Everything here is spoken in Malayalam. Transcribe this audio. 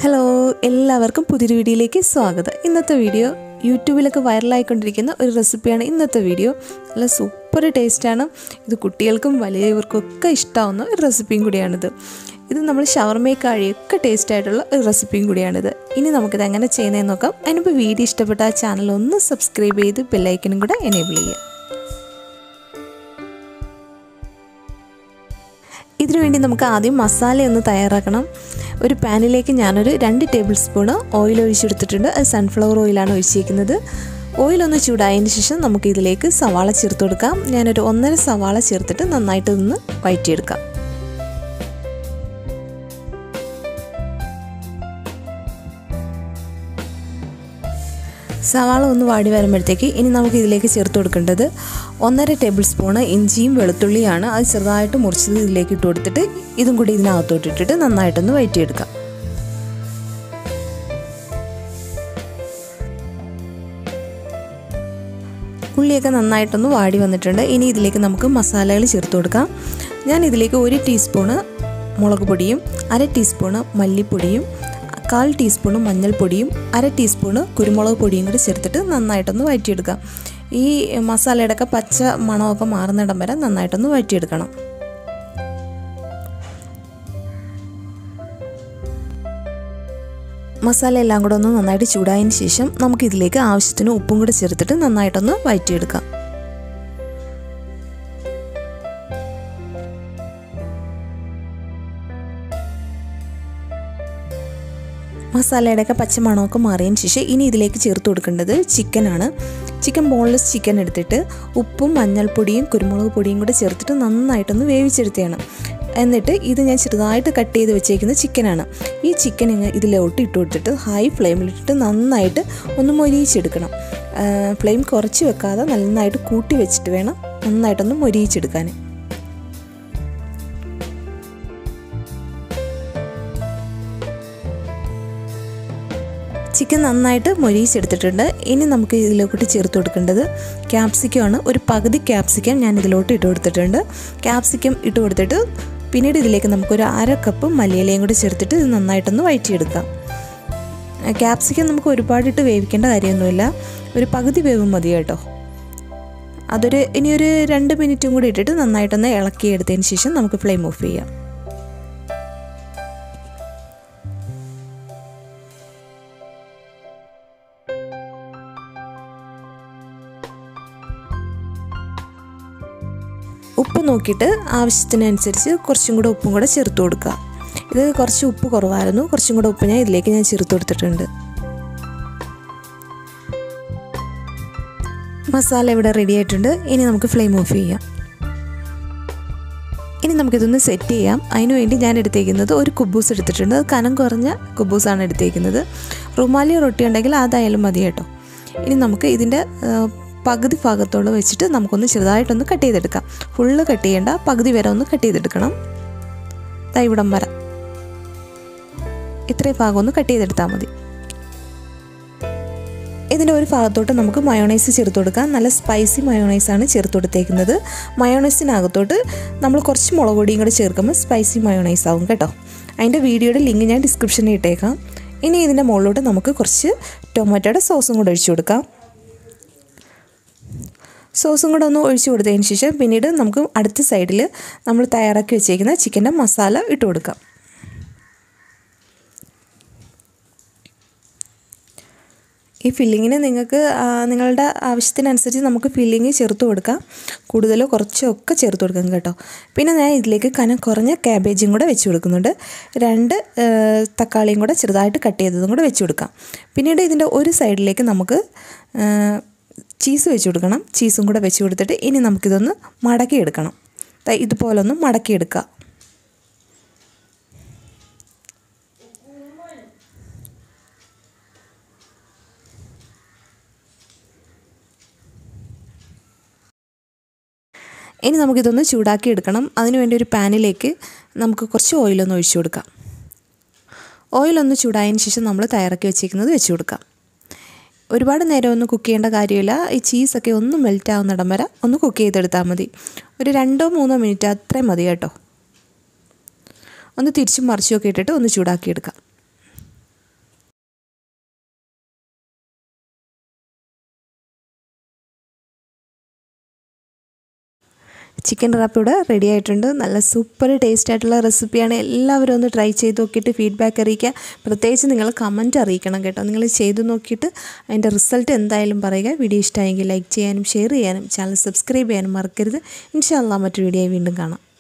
ഹലോ എല്ലാവർക്കും പുതിയൊരു വീഡിയോയിലേക്ക് സ്വാഗതം ഇന്നത്തെ വീഡിയോ യൂട്യൂബിലൊക്കെ വൈറലായിക്കൊണ്ടിരിക്കുന്ന ഒരു റെസിപ്പിയാണ് ഇന്നത്തെ വീഡിയോ നല്ല സൂപ്പർ ടേസ്റ്റാണ് ഇത് കുട്ടികൾക്കും വലിയവർക്കും ഒക്കെ ഇഷ്ടമാവുന്ന ഒരു റെസിപ്പിയും കൂടിയാണിത് ഇത് നമ്മൾ ഷവർമയ്ക്കാഴിയൊക്കെ ടേസ്റ്റ് ആയിട്ടുള്ള ഒരു റെസിപ്പിയും കൂടിയാണിത് ഇനി നമുക്കിത് എങ്ങനെ ചെയ്യുന്നതെന്ന് നോക്കാം അതിനിപ്പോൾ വീഡിയോ ഇഷ്ടപ്പെട്ട ആ ചാനൽ ഒന്ന് സബ്സ്ക്രൈബ് ചെയ്ത് ബെല്ലൈക്കനും കൂടെ എനേബിൾ ചെയ്യുക ഇതിനു വേണ്ടി നമുക്ക് ആദ്യം മസാല ഒന്ന് തയ്യാറാക്കണം ഒരു പാനിലേക്ക് ഞാനൊരു രണ്ട് ടേബിൾ സ്പൂണ് ഓയിൽ ഒഴിച്ചെടുത്തിട്ടുണ്ട് അത് സൺഫ്ലവർ ഓയിലാണ് ഒഴിച്ചിരിക്കുന്നത് ഓയിലൊന്ന് ചൂടായതിന് ശേഷം നമുക്ക് ഇതിലേക്ക് സവാള ചേർത്ത് കൊടുക്കാം ഞാനൊരു ഒന്നര സവാള ചേർത്തിട്ട് നന്നായിട്ട് ഒന്ന് വഴറ്റിയെടുക്കാം സവാള ഒന്ന് വാടി വരുമ്പോഴത്തേക്ക് ഇനി നമുക്ക് ഇതിലേക്ക് ചേർത്ത് കൊടുക്കേണ്ടത് ഒന്നര ടേബിൾ സ്പൂണ് ഇഞ്ചിയും വെളുത്തുള്ളിയാണ് അത് ചെറുതായിട്ട് മുറിച്ചത് ഇതിലേക്ക് ഇട്ട് കൊടുത്തിട്ട് ഇതും കൂടി ഇതിനകത്തോട്ട് ഇട്ടിട്ട് നന്നായിട്ടൊന്ന് വഴറ്റിയെടുക്കാം ഉള്ളിയൊക്കെ നന്നായിട്ടൊന്ന് വാടി വന്നിട്ടുണ്ട് ഇനി ഇതിലേക്ക് നമുക്ക് മസാലകൾ ചേർത്ത് കൊടുക്കാം ഞാൻ ഇതിലേക്ക് ഒരു ടീസ്പൂണ് മുളക് പൊടിയും അര ടീസ്പൂണ് മല്ലിപ്പൊടിയും കാൽ ടീസ്പൂണ് മഞ്ഞൾപ്പൊടിയും അര ടീസ്പൂണ് കുരുമുളക് പൊടിയും കൂടി ചേർത്തിട്ട് നന്നായിട്ടൊന്ന് വഴറ്റിയെടുക്കാം ഈ മസാലയുടെ ഒക്കെ പച്ച മണമൊക്കെ മാറുന്നിടം വരെ നന്നായിട്ടൊന്ന് വഴറ്റിയെടുക്കണം മസാല എല്ലാം കൂടെ ഒന്ന് നന്നായിട്ട് ചൂടായതിന് ശേഷം നമുക്ക് ഇതിലേക്ക് ആവശ്യത്തിന് ഉപ്പും കൂടെ ചേർത്തിട്ട് നന്നായിട്ടൊന്ന് വഴറ്റിയെടുക്കാം മസാലയുടെയൊക്കെ പച്ചമണമൊക്കെ മാറിയതിന് ശേഷം ഇനി ഇതിലേക്ക് ചേർത്ത് കൊടുക്കേണ്ടത് ചിക്കനാണ് ചിക്കൻ ബോൺലെസ് ചിക്കൻ എടുത്തിട്ട് ഉപ്പും മഞ്ഞൾപ്പൊടിയും കുരുമുളക് പൊടിയും കൂടെ ചേർത്തിട്ട് നന്നായിട്ടൊന്ന് വേവിച്ചെടുത്തതാണ് എന്നിട്ട് ഇത് ഞാൻ ചെറുതായിട്ട് കട്ട് ചെയ്ത് വെച്ചേക്കുന്ന ചിക്കനാണ് ഈ ചിക്കൻ ഇങ്ങ് ഇതിലോട്ട് ഇട്ട് കൊടുത്തിട്ട് ഹൈ ഫ്ലെയിമിലിട്ടിട്ട് നന്നായിട്ട് ഒന്ന് മൊരിയിച്ചെടുക്കണം ഫ്ലെയിം കുറച്ച് വെക്കാതെ നന്നായിട്ട് കൂട്ടി വെച്ചിട്ട് വേണം നന്നായിട്ടൊന്ന് മൊരിയിച്ചെടുക്കാൻ ചിക്കൻ നന്നായിട്ട് മൊരിയിച്ചെടുത്തിട്ടുണ്ട് ഇനി നമുക്ക് ഇതിലോട്ട് ചേർത്ത് കൊടുക്കേണ്ടത് ക്യാപ്സിക്കമാണ് ഒരു പകുതി ക്യാപ്സിക്കം ഞാൻ ഇതിലോട്ട് ഇട്ട് കൊടുത്തിട്ടുണ്ട് ക്യാപ്സിക്കം ഇട്ട് കൊടുത്തിട്ട് പിന്നീട് ഇതിലേക്ക് നമുക്കൊരു അര കപ്പ് മല്ലിയിലയും കൂടി ചേർത്തിട്ട് ഇത് നന്നായിട്ടൊന്ന് വഴറ്റിയെടുക്കാം ക്യാപ്സിക്കം നമുക്ക് ഒരുപാടിട്ട് വേവിക്കേണ്ട കാര്യമൊന്നുമില്ല ഒരു പകുതി വേവ് മതി കേട്ടോ അതൊരു ഇനി ഒരു രണ്ട് മിനിറ്റും കൂടി ഇട്ടിട്ട് നന്നായിട്ടൊന്ന് ഇളക്കിയെടുത്തതിന് ശേഷം നമുക്ക് ഫ്ലെയിം ഓഫ് ചെയ്യാം ഉപ്പ് നോക്കിയിട്ട് ആവശ്യത്തിനനുസരിച്ച് കുറച്ചും കൂടെ ഉപ്പും കൂടെ ചേർത്ത് കൊടുക്കുക ഇത് കുറച്ച് ഉപ്പ് കുറവായിരുന്നു കുറച്ചും കൂടെ ഉപ്പ് ഞാൻ ഇതിലേക്ക് ഞാൻ ചേർത്ത് കൊടുത്തിട്ടുണ്ട് മസാല ഇവിടെ റെഡി ആയിട്ടുണ്ട് ഇനി നമുക്ക് ഫ്ലെയിം ഓഫ് ചെയ്യാം ഇനി നമുക്കിതൊന്ന് സെറ്റ് ചെയ്യാം അതിനുവേണ്ടി ഞാൻ എടുത്തേക്കുന്നത് ഒരു കുബൂസ് എടുത്തിട്ടുണ്ട് അത് കനം കുറഞ്ഞ കുബൂസാണ് എടുത്തേക്കുന്നത് റുമാലി റൊട്ടി ഉണ്ടെങ്കിൽ അതായാലും മതി കേട്ടോ ഇനി നമുക്ക് ഇതിൻ്റെ പകുതി ഭാഗത്തോട് വെച്ചിട്ട് നമുക്കൊന്ന് ചെറുതായിട്ടൊന്ന് കട്ട് ചെയ്തെടുക്കാം ഫുള്ള് കട്ട് ചെയ്യേണ്ട പകുതി വരെ ഒന്ന് കട്ട് ചെയ്തെടുക്കണം ഇവിടം വര ഇത്രയും ഭാഗം ഒന്ന് കട്ട് ചെയ്തെടുത്താൽ മതി ഇതിൻ്റെ ഒരു ഭാഗത്തോട്ട് നമുക്ക് മയോണൈസ് ചേർത്ത് കൊടുക്കാം നല്ല സ്പൈസി മയോണൈസാണ് ചേർത്ത് കൊടുത്തേക്കുന്നത് മയോണൈസിനകത്തോട്ട് നമ്മൾ കുറച്ച് മുളക് പൊടിയും കൂടെ ചേർക്കുമ്പോൾ സ്പൈസി മയോണൈസ് ആവും കേട്ടോ അതിൻ്റെ വീഡിയോയുടെ ലിങ്ക് ഞാൻ ഡിസ്ക്രിപ്ഷനിൽ ഇട്ടേക്കാം ഇനി ഇതിൻ്റെ മുകളിലോട്ട് നമുക്ക് കുറച്ച് ടൊമാറ്റോയുടെ സോസും കൂടെ ഒഴിച്ചു കൊടുക്കാം സോസും കൂടെ ഒന്ന് ഒഴിച്ചു കൊടുത്തതിന് ശേഷം പിന്നീട് നമുക്ക് അടുത്ത സൈഡിൽ നമ്മൾ തയ്യാറാക്കി വെച്ചേക്കുന്ന ചിക്കൻ്റെ മസാല ഇട്ട് കൊടുക്കാം ഈ ഫില്ലിങ്ങിന് നിങ്ങൾക്ക് നിങ്ങളുടെ ആവശ്യത്തിനനുസരിച്ച് നമുക്ക് ഫില്ലിങ് ചേർത്ത് കൊടുക്കാം കൂടുതലോ കുറച്ചോ ഒക്കെ ചേർത്ത് കൊടുക്കാം കേട്ടോ പിന്നെ ഞാൻ ഇതിലേക്ക് കനം കുറഞ്ഞ ക്യാബേജും കൂടെ വെച്ച് കൊടുക്കുന്നുണ്ട് രണ്ട് തക്കാളിയും കൂടെ ചെറുതായിട്ട് കട്ട് ചെയ്തതും കൂടെ വെച്ച് കൊടുക്കാം പിന്നീട് ഇതിൻ്റെ ഒരു സൈഡിലേക്ക് നമുക്ക് ചീസ് വെച്ച് കൊടുക്കണം ചീസും കൂടെ വെച്ച് കൊടുത്തിട്ട് ഇനി നമുക്കിതൊന്ന് മടക്കിയെടുക്കണം ഇതുപോലൊന്ന് മടക്കിയെടുക്കുക ഇനി നമുക്കിതൊന്ന് ചൂടാക്കി എടുക്കണം അതിനുവേണ്ടി ഒരു പാനിലേക്ക് നമുക്ക് കുറച്ച് ഓയിലൊന്ന് ഒഴിച്ചു കൊടുക്കാം ഓയിലൊന്ന് ചൂടായതിന് ശേഷം നമ്മൾ തയ്യാറാക്കി വെച്ചിരിക്കുന്നത് വെച്ച് കൊടുക്കാം ഒരുപാട് നേരം ഒന്നും കുക്ക് ചെയ്യേണ്ട കാര്യമില്ല ഈ ചീസൊക്കെ ഒന്ന് മെൽറ്റ് ആവുന്നിടം വരെ ഒന്ന് കുക്ക് ചെയ്തെടുത്താൽ മതി ഒരു രണ്ടോ മൂന്നോ മിനിറ്റ് അത്രയും മതി കേട്ടോ ഒന്ന് തിരിച്ചും മറിച്ചും ഒക്കെ ഇട്ടിട്ട് ഒന്ന് ചൂടാക്കിയെടുക്കാം ചിക്കൻ റാപ്പ് ഇവിടെ റെഡി ആയിട്ടുണ്ട് നല്ല സൂപ്പർ ടേസ്റ്റ് ആയിട്ടുള്ള റെസിപ്പിയാണ് എല്ലാവരും ഒന്ന് ട്രൈ ചെയ്ത് നോക്കിയിട്ട് ഫീഡ്ബാക്ക് അറിയിക്കുക പ്രത്യേകിച്ച് നിങ്ങൾ കമൻറ്റ് അറിയിക്കണം കേട്ടോ നിങ്ങൾ ചെയ്ത് നോക്കിയിട്ട് അതിൻ്റെ റിസൾട്ട് എന്തായാലും പറയുക വീഡിയോ ഇഷ്ടമായെങ്കിൽ ലൈക്ക് ചെയ്യാനും ഷെയർ ചെയ്യാനും ചാനൽ സബ്സ്ക്രൈബ് ചെയ്യാനും മറക്കരുത് ഇൻഷാല്ലാ മറ്റൊരു വീഡിയോ വീണ്ടും കാണാം